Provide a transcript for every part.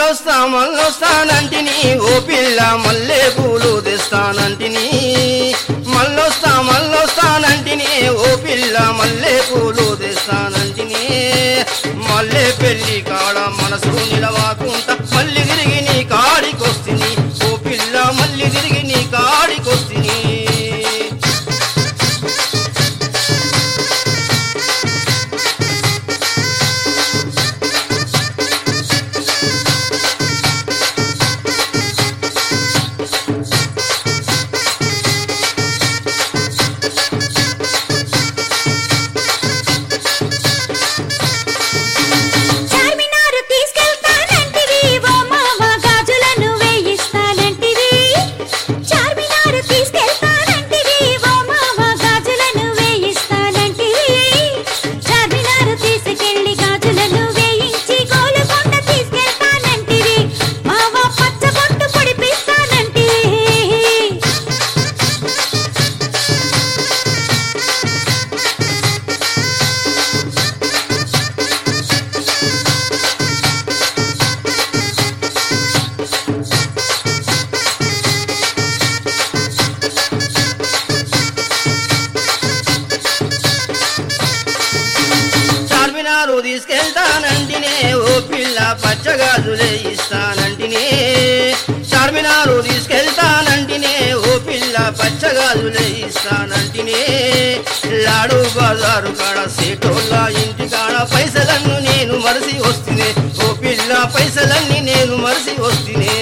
మళ్ళొస్తా మళ్ళొస్తానంటిని ఓ పిల్ల మల్లె పూలు తెస్తానంటిని మళ్ళొస్తా మళ్ళొస్తానంటిని ఓ పిల్ల మల్లె పూలు తెస్తానంటిని మల్లె పెళ్లి కాడ మనసు నిలవాకుంటా మళ్ళీ తిరిగి నీ కాడికొస్తిని ఓ పిల్ల మళ్ళీ తిరిగి నీ కాడికొస్తిని చార్మినారు తీసుకెళ్తానంటివి ఓ మామ గాజులను వేయిస్తానంటివి చార్మినారు తీసుకెళ్తానంటివి ఓ మామ గాజులను వేయిస్తానంటివి చార్మినారు తీసుకెళ్లి గాజులను వేయించి గోలుకొండ తీసుకెళ్తానంటివి మావ పచ్చ బొట్టు పొడిపిస్తానంటివి చార్మినారు తీసుకెళ్తానంటినే ఓ పిల్ల పచ్చగాజులే ఇస్తానంటినే చార్మినారు తీసుకెళ్తానంటినే ఓ పిల్ల పచ్చగాజులే ఇస్తానంటినే లాడు బజారు కాడ సేటోళ్ళ ఇంటి కాడ పైసలన్నీ నేను మరసి వస్తునే ఓ పిల్ల పైసలన్నీ నేను మరసి వస్తునే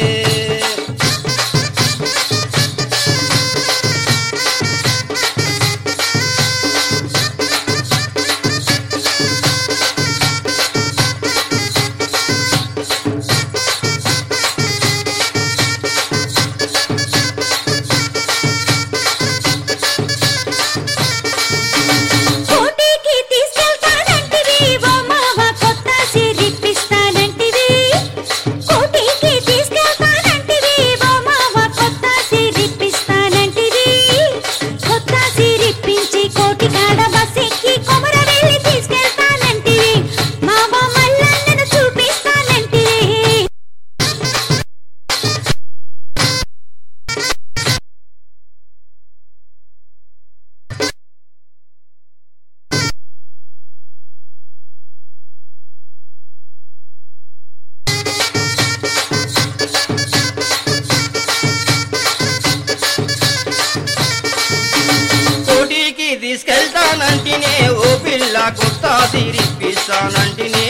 కోటికి తీసుకెళ్తానంటివి ఓ మావ కొత్త సిరిప్పిస్తానంటివి కోటికి తీసుకెళ్తానంటివి ఓ మావ కొత్త సిరిప్పిస్తానంటివి కొత్త సిరిప్పించి కోటి కాడ బస్సెక్కి కొమర వెళ్ళి తీసుకెళ్తానంటివి మావ మల్లన్నను చూపిస్తానంటివి కోటికి తీసుకెళ్తానంటినే ఓ పిల్ల కొత్త సిరిప్పిస్తానంటినే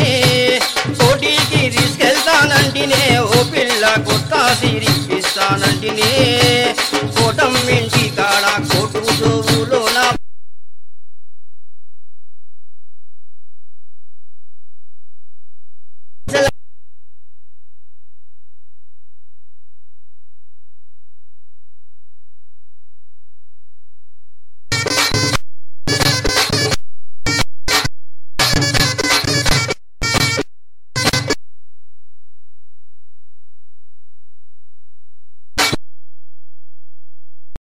కోటికి తీసుకెళ్తానంటినే ఓ పిల్ల కొత్త సిరిప్పిస్తానంటినే